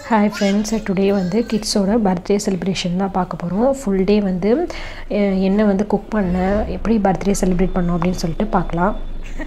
Hi friends today வந்து கிட்ஸோட birthday celebration தான் பார்க்க போகிறோம் ஃபுல் டே வந்து அஹ், என்ன வந்து குக் பண்ணேன் எப்படி பர்த்டே செலிப்ரேட் பண்ணோம் அப்படின்னு சொல்லிட்டு பார்க்கலாம்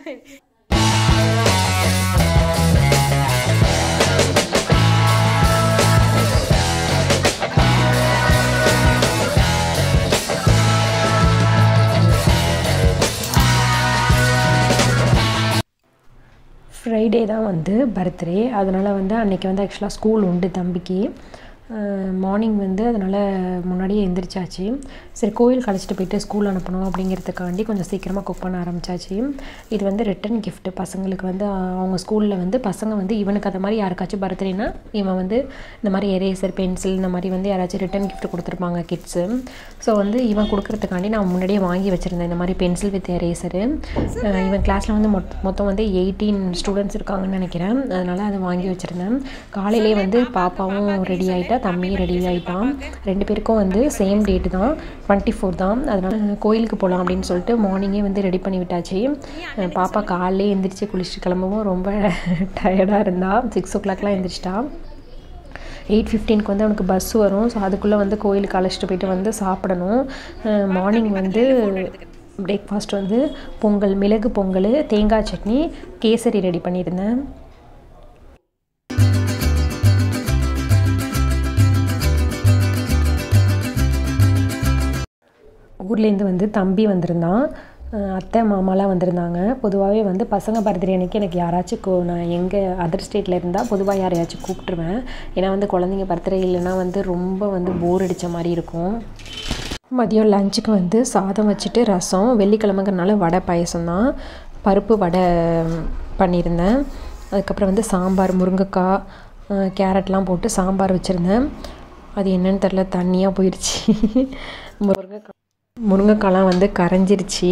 ஃப்ரைடே தான் வந்து பர்த்டே அதனால் வந்து அன்றைக்கி வந்து ஆக்சுவலாக ஸ்கூல் உண்டு தம்பிக்கு மார்னிங் வந்து அதனால் முன்னாடியே எந்திரிச்சாச்சு சரி கோயில் கழிச்சிட்டு போயிட்டு ஸ்கூல் அனுப்பணும் அப்படிங்கிறதுக்காண்டி கொஞ்சம் சீக்கிரமாக குக் பண்ண ஆரம்பிச்சாச்சு இது வந்து ரிட்டன் gift பசங்களுக்கு வந்து அஹ், அவங்க ஸ்கூலில் வந்து பசங்க வந்து இவனுக்கு அந்த மாதிரி யாருக்காச்சும் பர்த்டேனா இவன் வந்து இந்த மாதிரி எரேசர் பென்சில் இந்த மாதிரி வந்து யாராச்சும் ரிட்டன் gift கொடுத்துருப்பாங்க கிட்ஸு ஸோ வந்து இவன் கொடுக்கறதுக்காண்டி நான் முன்னாடியே வாங்கி வச்சுருந்தேன் இந்த மாதிரி பென்சில் வித் எரேசரு இவன் கிளாஸில் வந்து மொத் மொத்தம் வந்து எயிட்டீன் ஸ்டூடெண்ட்ஸ் இருக்காங்கன்னு நினைக்கிறேன் அதனால் அதை வாங்கி வச்சுருந்தேன் காலையிலே வந்து பாப்பாவும் ரெடி ஆகிட்டா தம்பியும் ரெடி ஆகிட்டான் ரெண்டு பேருக்கும் வந்து சேம் டேட்டு தான் டுவெண்ட்டி ஃபோர் தான் அதனால் கோயிலுக்கு போகலாம் அப்படின்னு சொல்லிட்டு மார்னிங்கே வந்து ரெடி பண்ணி விட்டாச்சு அஹ் பாப்பா காலையிலே எந்திரிச்சு குளிச்சுட்டு கிளம்பவும் ரொம்ப டயர்டாக இருந்தா சிக்ஸ் ஓ கிளாக்லாம் எந்திரிச்சிட்டா எயிட் ஃபிஃப்டீனுக்கு வந்து அவனுக்கு பஸ் வரும் ஸோ அதுக்குள்ளே வந்து கோயிலுக்கு அழைச்சிட்டு போயிட்டு வந்து சாப்பிடணும் மார்னிங் வந்து பிரேக்ஃபாஸ்ட் வந்து பொங்கல் மிளகு பொங்கல் தேங்காய் சட்னி கேசரி ரெடி பண்ணியிருந்தேன் ஊர்லேருந்து வந்து தம்பி வந்திருந்தான் அஹ் அத்தை மாமாலாம் வந்திருந்தாங்க பொதுவாகவே வந்து பசங்க பர்த்டே அன்னைக்கு எனக்கு யாராச்சும் கூ நான் எங்கே அதர் ஸ்டேட்டில் இருந்தால் பொதுவாக யாரையாச்சும் கூப்பிட்ருவேன் ஏன்னா வந்து குழந்தைங்க பர்த்டே இல்லைன்னா வந்து ரொம்ப வந்து போர் அடித்த மாதிரி இருக்கும் மதியம் லஞ்சுக்கு வந்து சாதம் வச்சுட்டு ரசம் வெள்ளிக்கிழமைங்கிறனால வடை பாயசம் தான் பருப்பு வடை பண்ணியிருந்தேன் அதுக்கப்புறம் வந்து சாம்பார் முருங்கைக்காய் அஹ் கேரட்லாம் போட்டு சாம்பார் வச்சுருந்தேன் அது என்னன்னு தெரில தண்ணியாக போயிடுச்சு முருங்கைக்காய் முருங்கைக்காய்லாம் வந்து கரைஞ்சிருச்சு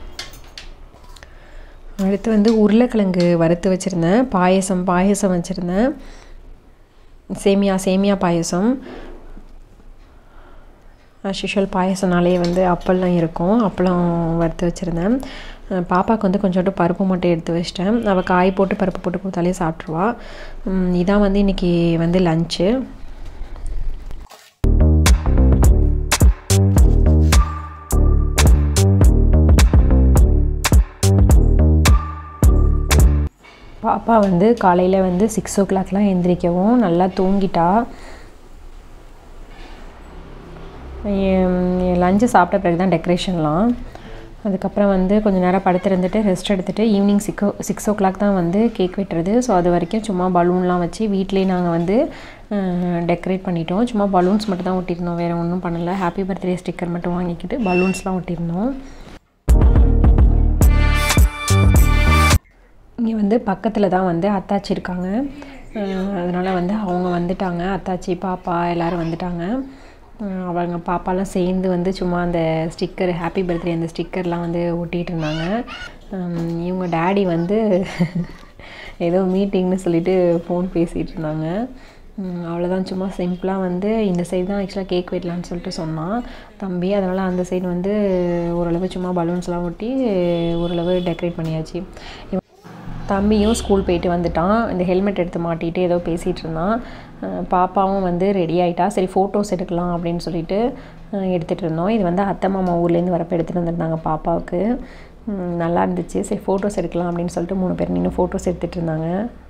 அடுத்து வந்து உருளைக்கிழங்கு வறுத்து வச்சுருந்தேன் பாயசம் பாயசம் வச்சுருந்தேன் சேமியா சேமியா பாயசம் ஆஷிஷுவல் பாயசம்னாலே வந்து அப்பளம் இருக்கும் அப்பளம் வறுத்து வச்சுருந்தேன் அஹ் பாப்பாவுக்கு வந்து கொஞ்சோண்டு பருப்பு மட்டும் எடுத்து வச்சிட்டேன் அவள் காய் போட்டு பருப்பு போட்டு கொடுத்தாலே சாப்பிட்ருவா உம் இதான் வந்து இன்றைக்கி வந்து லஞ்சு பாப்பா வந்து காலையில் வந்து சிக்ஸ் ஓ கிளாக்லாம் எந்திரிக்கவும் நல்லா தூங்கிட்டா லஞ்சு சாப்பிட்ட பிறகு தான் டெக்கரேஷன்லாம் அதுக்கப்புறம் வந்து கொஞ்சம் நேரம் படுத்திருந்துட்டு ரெஸ்ட் எடுத்துகிட்டு ஈவினிங் சிக்ஸோ சிக்ஸ் ஓ கிளாக் தான் வந்து கேக் வெட்டுறது ஸோ அது வரைக்கும் சும்மா பலூன்லாம் வச்சு வீட்டிலேயே நாங்கள் வந்து டெக்கரேட் பண்ணிட்டோம் சும்மா பலூன்ஸ் மட்டும் தான் ஒட்டியிருந்தோம் வேறு ஒன்றும் பண்ணலை ஹாப்பி பர்த்டே ஸ்டிக்கர் மட்டும் வாங்கிக்கிட்டு பலூன்ஸ்லாம் ஒட்டியிருந்தோம் இங்கே வந்து பக்கத்தில் தான் வந்து அத்தாச்சி இருக்காங்க அதனால் வந்து அவங்க வந்துட்டாங்க அத்தாச்சி பாப்பா எல்லோரும் வந்துட்டாங்க அஹ் அவங்க பாப்பாலாம் சேர்ந்து வந்து சும்மா அந்த ஸ்டிக்கர் ஹாப்பி பர்த்டே அந்த ஸ்டிக்கர்லாம் வந்து ஒட்டிகிட்டு இருந்தாங்க ஹம் இவங்க டேடி வந்து ஏதோ மீட்டிங்னு சொல்லிட்டு ஃபோன் பேசிகிட்டு இருந்தாங்க ஹம் அவ்வளோதான் சும்மா சிம்பிளாக வந்து இந்த சைடு தான் ஆக்சுவலாக கேக் வெட்டலான்னு சொல்லிட்டு சொன்னான் தம்பி அதனால் அந்த சைடு வந்து ஓரளவு சும்மா பலூன்ஸ்லாம் ஒட்டி ஓரளவு டெக்கரேட் பண்ணியாச்சு தம்பியும் ஸ்கூல் போயிட்டு வந்துட்டான் இந்த ஹெல்மெட் எடுத்து மாட்டிட்டு ஏதோ பேசிகிட்டு இருந்தான் அஹ் பாப்பாவும் வந்து ரெடி ஆகிட்டா சரி ஃபோட்டோஸ் எடுக்கலாம் அப்படின்னு சொல்லிட்டு அஹ் எடுத்துகிட்டு இருந்தோம் இது வந்து அத்தை மாமா ஊர்லேருந்து வரப்போ எடுத்துகிட்டு வந்திருந்தாங்க பாப்பாவுக்கு உம் நல்லா இருந்துச்சு சரி ஃபோட்டோஸ் எடுக்கலாம் அப்படின்னு சொல்லிட்டு மூணு பேர் நின்று ஃபோட்டோஸ் எடுத்துகிட்டு இருந்தாங்க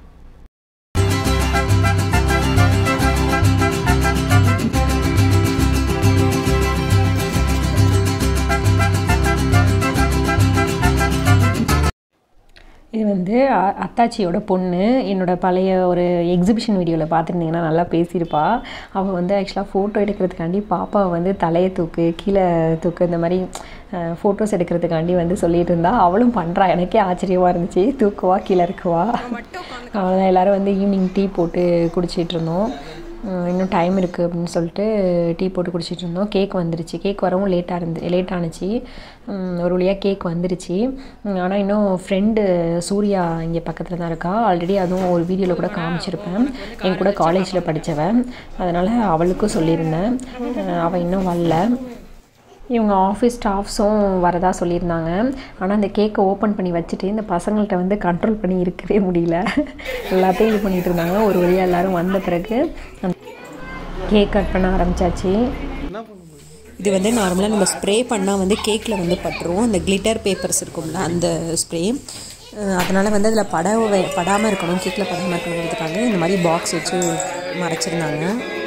இது வந்து அ- அத்தாச்சியோட பொண்ணு என்னோட பழைய ஒரு எக்ஸிபிஷன் வீடியோவில் பார்த்துருந்தீங்கன்னா நல்லா பேசியிருப்பா அவள் வந்து ஆக்சுவலாக ஃபோட்டோ எடுக்கிறதுக்காண்டி பாப்பாவை வந்து தலையை தூக்கு கீழே தூக்கு இந்த மாதிரி ஃபோட்டோஸ் எடுக்கிறதுக்காண்டி வந்து சொல்லிட்டு இருந்தா அவளும் பண்ணுறா எனக்கே ஆச்சரியமாக இருந்துச்சு தூக்குவா கீழே இருக்குவா அவ்வளோதான் எல்லோரும் வந்து ஈவினிங் டீ போட்டு குடிச்சிட்டு இருந்தோம் உம் இன்னும் டைம் இருக்குது அப்படின்னு சொல்லிட்டு டீ போட்டு குடிச்சிட்டு இருந்தோம் கேக் வந்துருச்சு கேக் வரவும் லேட்டாக இருந்து லேட் ஆனுச்சு உம் ஒரு வழியாக கேக் வந்துருச்சு ஆனால் இன்னும் ஃப்ரெண்டு சூர்யா இங்கே பக்கத்தில் தான் இருக்கா ஆல்ரெடி அதுவும் ஒரு வீடியோவில் கூட காமிச்சிருப்பேன் என் கூட காலேஜில் படித்தவன் அதனால் அவளுக்கும் சொல்லியிருந்தேன் அஹ் அவள் இன்னும் வரல இவங்க ஆஃபீஸ் ஸ்டாஃப்ஸும் வரதா சொல்லியிருந்தாங்க ஆனால் அந்த கேக்கை ஓப்பன் பண்ணி வச்சுட்டு இந்த பசங்கள்கிட்ட வந்து கண்ட்ரோல் பண்ணி இருக்கவே முடியல எல்லாத்தையும் இது பண்ணிகிட்டு இருந்தாங்க ஒரு வழியாக எல்லோரும் வந்த பிறகு கேக் கட் பண்ண ஆரம்பித்தாச்சு இது வந்து நார்மலாக நம்ம ஸ்ப்ரே பண்ணால் வந்து கேக்கில் வந்து பட்டுரும் அந்த கிளிட்டர் பேப்பர்ஸ் இருக்கும்ல அந்த ஸ்ப்ரே அதனால் வந்து அதில் பட படாமல் இருக்கணும் கேக்கில் படாமல் இருக்கணுங்கிறதுக்காக இந்த மாதிரி பாக்ஸ் வச்சு மறைச்சிருந்தாங்க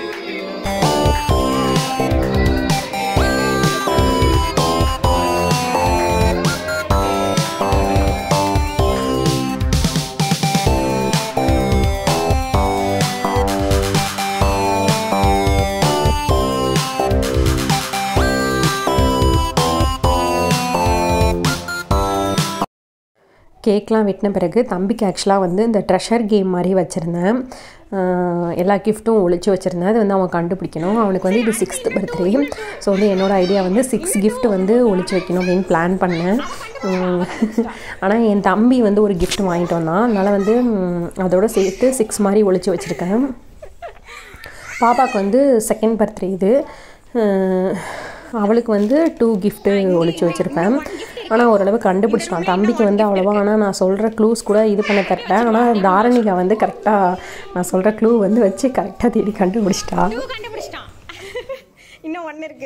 கேக்லாம் வெட்டின பிறகு தம்பிக்கு ஆக்சுவலாக வந்து இந்த ட்ரெஷர் கேம் மாதிரி வச்சுருந்தேன் எல்லா கிஃப்ட்டும் ஒழிச்சு வச்சுருந்தேன் அது வந்து அவன் கண்டுபிடிக்கணும் அவனுக்கு வந்து இது சிக்ஸ்த் பர்த்டே ஸோ வந்து என்னோடய ஐடியா வந்து சிக்ஸ் கிஃப்ட் வந்து ஒழிச்சு வைக்கணும் அப்படின்னு பிளான் பண்ணேன் ஆனால் என் தம்பி வந்து ஒரு கிஃப்ட் வாங்கிட்டு வந்தான் அதனால் வந்து அதோட சேர்த்து சிக்ஸ் மாதிரி ஒழிச்சு வச்சுருக்கேன் பாப்பாவுக்கு வந்து செகண்ட் பர்த்டே இது அவளுக்கு வந்து டூ கிஃப்ட்டு ஒழிச்சு வச்சுருப்பேன் ஆனால் ஓரளவு கண்டுபிடிச்சிட்டான் தம்பிக்கு வந்து அவ்வளோவா ஆனால் நான் சொல்கிற க்ளூஸ் கூட இது பண்ண தரல ஆனால் தாரணிகா வந்து கரெக்டாக நான் சொல்கிற க்ளூ வந்து வச்சு கரெக்டாக தேடி கண்டுபிடிச்சிட்டா கண்டுபிடிச்சிட்டான் இன்னும் ஒன்று இருக்கு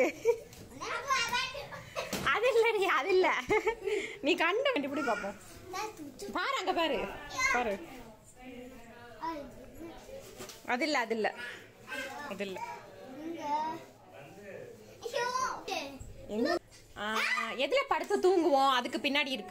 அது இல்லடி அது இல்ல நீ கண்டு கண்டுபிடி பார்ப்போம் பாரு அங்க பாரு பாரு அது இல்ல அது இல்ல அது இல்ல எங்க ஆ, எதுல படுத்து தூங்குவோம் அதுக்கு பின்னாடி இருக்கு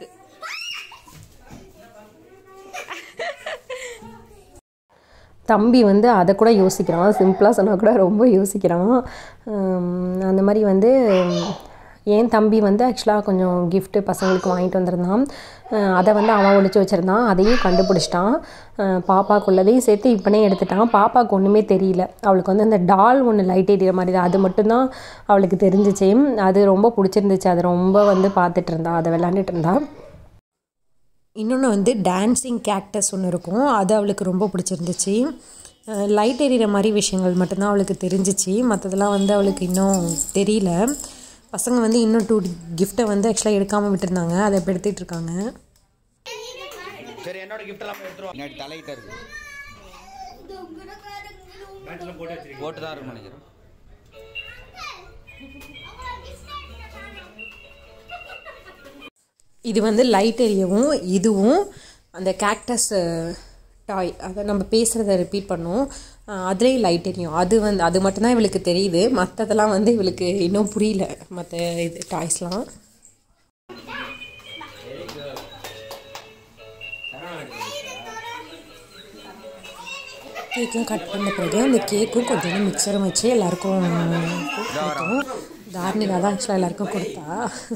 தம்பி வந்து அதை கூட யோசிக்கிறான் சிம்பிளாக சொன்னால் கூட ரொம்ப யோசிக்கிறான் ஹம், அந்த மாதிரி வந்து என் தம்பி வந்து ஆக்சுவலாக கொஞ்சம் கிஃப்ட்டு பசங்களுக்கு வாங்கிட்டு வந்திருந்தான் அஹ் அதை வந்து அவன் ஒழிச்சு வச்சுருந்தான் அதையும் கண்டுபிடிச்சிட்டான் அஹ் பாப்பாக்குள்ளதையும் சேர்த்து இப்பனே எடுத்துட்டான் பாப்பாவுக்கு ஒன்றுமே தெரியல அவளுக்கு வந்து அந்த டால் ஒன்று லைட் எரியிற மாதிரி தான் அது மட்டும்தான் அவளுக்கு தெரிஞ்சிச்சு அது ரொம்ப பிடிச்சிருந்துச்சு அது ரொம்ப வந்து பார்த்துட்டு இருந்தா அதை விளாண்டுட்டு இருந்தா இன்னொன்று வந்து டான்ஸிங் கேக்டஸ் ஒன்று இருக்கும் அது அவளுக்கு ரொம்ப பிடிச்சிருந்துச்சு லைட் எரியிற மாதிரி விஷயங்கள் மட்டும்தான் அவளுக்கு தெரிஞ்சிச்சு மற்றதெல்லாம் வந்து அவளுக்கு இன்னும் தெரியல பசங்க வந்து இன்னும் டூ கிஃப்ட்டை வந்து ஆக்சுவலாக எடுக்காமல் விட்டுருந்தாங்க அதை இப்போ எடுத்துகிட்டு இருக்காங்க சரி என்னோட கிஃப்ட் எல்லாம் எடுத்துருவோம் பின்னாடி தலையிட்ட இருக்கு போட்டு தான் இருக்கும் நினைக்கிறேன் இது வந்து லைட் எரியவும் இதுவும் அந்த கேக்டஸ் டாய் அதை நம்ம பேசுகிறத ரிப்பீட் பண்ணோம் அதுலேயும் லைட் எரியும் அது வந்து அது மட்டும்தான் இவளுக்கு தெரியுது மற்றதெல்லாம் வந்து இவளுக்கு இன்னும் புரியல மற்ற இது டாய்ஸ்லாம் கேக்லாம் கட் பண்ண பிறகு அந்த கேக்கும் கொஞ்சம் மிக்சரும் வச்சு எல்லாருக்கும் கொடுத்தோம் தார்னிகா தான் ஆக்சுவலாக எல்லாருக்கும் கொடுத்தா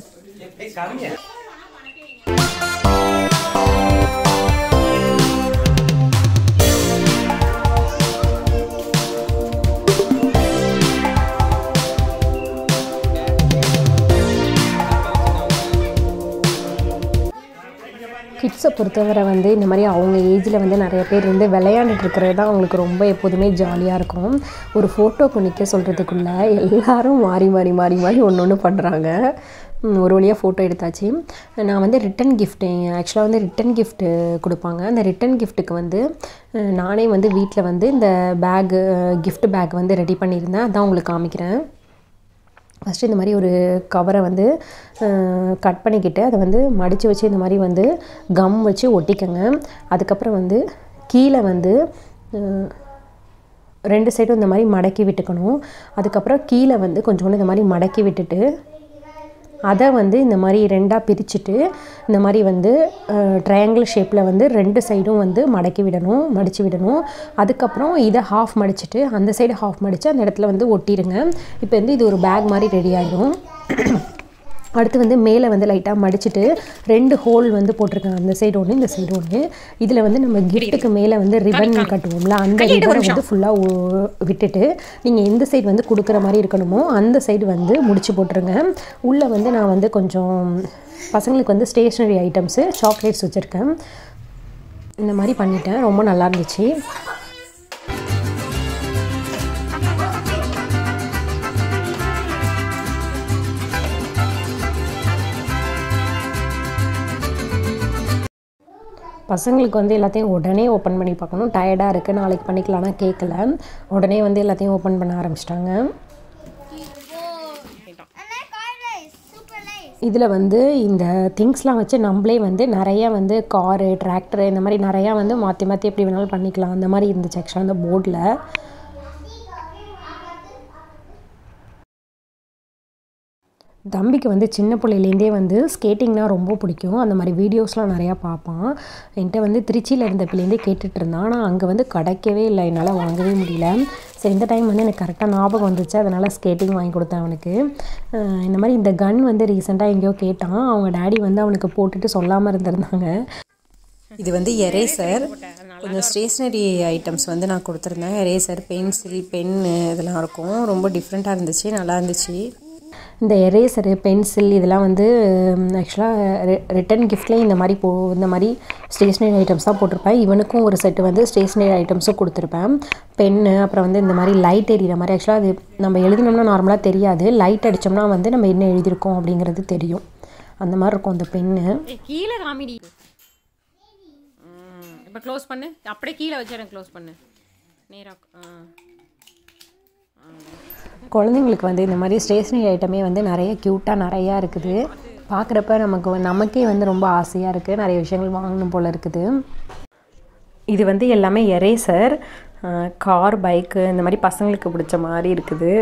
கிட்ஸை பொறுத்தவரை வந்து இந்த மாதிரி அவங்க ஏஜில் வந்து நிறைய பேர் வந்து விளையாண்டுட்டு இருக்கிறது தான் அவங்களுக்கு ரொம்ப எப்போதுமே ஜாலியாக இருக்கும் ஒரு ஃபோட்டோக்கு நிற்க சொல்கிறதுக்குள்ள எல்லாரும் மாறி மாறி மாறி மாறி ஒன்று ஒன்று பண்ணுறாங்க ம், ஒரு வழியாக ஃபோட்டோ எடுத்தாச்சு நான் வந்து ரிட்டன் கிஃப்ட்டு ஆக்சுவலாக வந்து ரிட்டன் கிஃப்ட்டு கொடுப்பாங்க அந்த ரிட்டன் கிஃப்ட்டுக்கு வந்து அஹ், நானே வந்து வீட்டில் வந்து இந்த பேகு gift பேக் வந்து ரெடி பண்ணியிருந்தேன் அதான் உங்களுக்கு காமிக்கிறேன் ஃபஸ்ட்டு இந்த மாதிரி ஒரு கவரை வந்து கட் பண்ணிக்கிட்டு அதை வந்து மடித்து வச்சு இந்த மாதிரி வந்து கம் வச்சு ஒட்டிக்கங்க அதுக்கப்புறம் வந்து கீழே வந்து அஹ், ரெண்டு சைடும் இந்த மாதிரி மடக்கி விட்டுக்கணும் அதுக்கப்புறம் கீழே வந்து கொஞ்சோண்டு இந்த மாதிரி மடக்கி விட்டுட்டு அதை வந்து இந்த மாதிரி ரெண்டாக பிரிச்சுட்டு இந்த மாதிரி வந்து ட்ரையாங்கிள் ஷேப்பில் வந்து ரெண்டு சைடும் வந்து மடக்கி விடணும் மடித்து விடணும் அதுக்கப்புறம் இதை ஹாஃப் மடிச்சிட்டு அந்த சைடு ஹாஃப் மடித்து அந்த இடத்துல வந்து ஒட்டிடுங்க இப்போ வந்து இது ஒரு பேக் மாதிரி ரெடி ஆயிடும் அடுத்து வந்து மேலே வந்து லைட்டாக மடிச்சிட்டு ரெண்டு ஹோல் வந்து போட்டிருக்கேன் அந்த சைடு ஒன்று இந்த சைடு ஒன்று இதில் வந்து நம்ம கிஃப்ட்டுக்கு மேலே வந்து ரிபன் கட்டுவோம்ல அந்த ரிபனை வந்து ஃபுல்லாக விட்டுட்டு நீங்கள் எந்த சைடு வந்து கொடுக்குற மாதிரி இருக்கணுமோ அந்த சைடு வந்து முடிச்சு போட்டுருங்க உள்ளே வந்து நான் வந்து கொஞ்சம் பசங்களுக்கு வந்து ஸ்டேஷ்னரி ஐட்டம்ஸு சாக்லேட்ஸ் வச்சுருக்கேன் இந்த மாதிரி பண்ணிட்டேன் ரொம்ப நல்லா இருந்துச்சு பசங்களுக்கு வந்து எல்லாத்தையும் உடனே ஓப்பன் பண்ணி பார்க்கணும் டயர்டாக இருக்குது நாளைக்கு பண்ணிக்கலாம்னா கேட்கல உடனே வந்து எல்லாத்தையும் ஓப்பன் பண்ண ஆரம்பிச்சிட்டாங்க And I got rice. Super nice. இதில் வந்து இந்த திங்ஸ்லாம் வச்சு நம்மளே வந்து நிறையா வந்து காரு டிராக்டரு இந்த மாதிரி நிறையா வந்து மாற்றி மாற்றி எப்படி வேணாலும் பண்ணிக்கலாம் அந்த மாதிரி இருந்துச்சு ஆக்சுவலாக அந்த போர்டில் தம்பிக்கு வந்து சின்ன பிள்ளையிலேருந்தே வந்து ஸ்கேட்டிங்னா ரொம்ப பிடிக்கும் அந்த மாதிரி வீடியோஸ்லாம் நிறையா பார்ப்பான் என்கிட்ட வந்து திருச்சியில் இருந்த பிள்ளைந்தே கேட்டுட்டு இருந்தான் ஆனால் அங்கே வந்து கிடைக்கவே இல்லை என்னால் வாங்கவே முடியல சரி இந்த டைம் வந்து எனக்கு கரெக்டாக ஞாபகம் வந்துச்சு அதனால் ஸ்கேட்டிங் வாங்கி கொடுத்தேன் அவனுக்கு அஹ் இந்த மாதிரி இந்த கன் வந்து ரீசெண்டாக எங்கேயோ கேட்டான் அவங்க டேடி வந்து அவனுக்கு போட்டுட்டு சொல்லாமல் இருந்திருந்தாங்க இது வந்து எரேசர் கொஞ்சம் ஸ்டேஷ்னரி ஐட்டம்ஸ் வந்து நான் கொடுத்துருந்தேன் எரேசர் பென்சில் பென்னு இதெல்லாம் இருக்கும் ரொம்ப டிஃப்ரெண்ட்டாக இருந்துச்சு நல்லா இருந்துச்சு இந்த எரேசரு பென்சில் இதெல்லாம் வந்து ஆக்சுவலாக ரிட்டன் கிஃப்ட்லேயும் இந்த மாதிரி போ இந்த மாதிரி ஸ்டேஷ்னரி ஐட்டம்ஸ் தான் போட்டிருப்பேன் இவனுக்கும் ஒரு செட்டு வந்து ஸ்டேஷ்னரி ஐட்டம்ஸும் கொடுத்துருப்பேன் பென்னு அப்புறம் வந்து இந்த மாதிரி லைட் எரியிற மாதிரி ஆக்சுவலாக அது நம்ம எழுதினோம்னா நார்மலாக தெரியாது லைட் அடித்தோம்னா வந்து நம்ம என்ன எழுதியிருக்கோம் அப்படிங்கிறது தெரியும் அந்த மாதிரி இருக்கும் அந்த பென்னு ஏய், கீழே காமிடி இப்போ க்ளோஸ் பண்ணு அப்படியே கீழே வச்சு எனக்கு க்ளோஸ் பண்ணு நேரா ஆ குழந்தைங்களுக்கு வந்து இந்த மாதிரி ஸ்டேஷ்னரி ஐட்டமே வந்து நிறைய க்யூட்டாக நிறையா இருக்குது பார்க்குறப்ப நமக்கு வந்து- நமக்கே வந்து ரொம்ப ஆசையாக இருக்குது நிறைய விஷயங்கள் வாங்கணும் போல் இருக்குது இது வந்து எல்லாமே எரேசர் கார் பைக்கு இந்த மாதிரி பசங்களுக்கு பிடிச்ச மாதிரி இருக்குது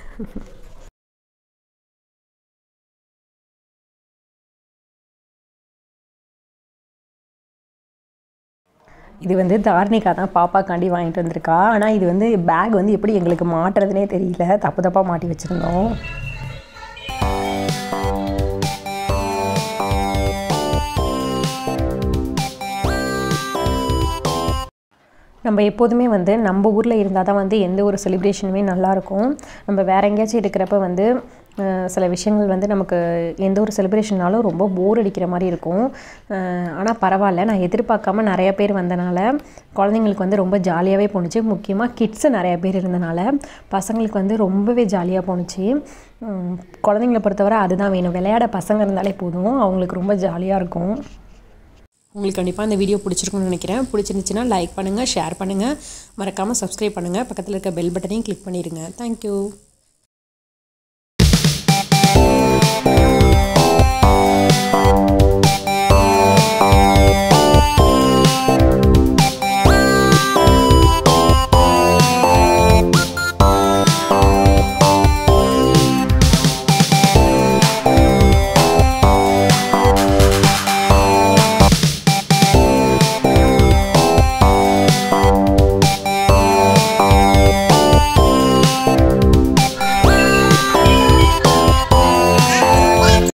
இது வந்து தார்னிகா தான் பாப்பாக்காண்டி வாங்கிட்டு வந்திருக்கா ஆனால் இது வந்து பேக் வந்து எப்படி எங்களுக்கு மாட்டுறதுனே தெரியல தப்பு தப்பாக மாட்டி வச்சுருந்தோம் நம்ம எப்போதுமே வந்து நம்ம ஊரில் இருந்தால் தான் வந்து எந்த ஒரு செலிப்ரேஷனுமே நல்லாயிருக்கும் நம்ம வேற எங்கேயாச்சும் இருக்கிறப்ப வந்து அஹ், சில விஷயங்கள் வந்து நமக்கு எந்த ஒரு செலிப்ரேஷன்னாலும் ரொம்ப போர் அடிக்கிற மாதிரி இருக்கும் ஆனால் பரவாயில்ல நான் எதிர்பார்க்காம நிறைய பேர் வந்தனால குழந்தைங்களுக்கு வந்து ரொம்ப ஜாலியாகவே போணுச்சு முக்கியமாக கிட்ஸு நிறைய பேர் இருந்தனால பசங்களுக்கு வந்து ரொம்பவே ஜாலியாக போணுச்சு உம், குழந்தைங்கள பொறுத்தவரை அதுதான் வேணும் விளையாட பசங்க இருந்தாலே போதும் அவங்களுக்கு ரொம்ப ஜாலியாக இருக்கும் உங்களுக்கு கண்டிப்பாக இந்த வீடியோ பிடிச்சிருக்கும்னு நினைக்கிறேன் பிடிச்சிருந்துச்சுன்னா லைக் பண்ணுங்கள் ஷேர் பண்ணுங்கள் மறக்காமல் சப்ஸ்கிரைப் பண்ணுங்கள் பக்கத்தில் இருக்க பெல் பட்டனையும் கிளிக் பண்ணிடுங்க தேங்க்யூ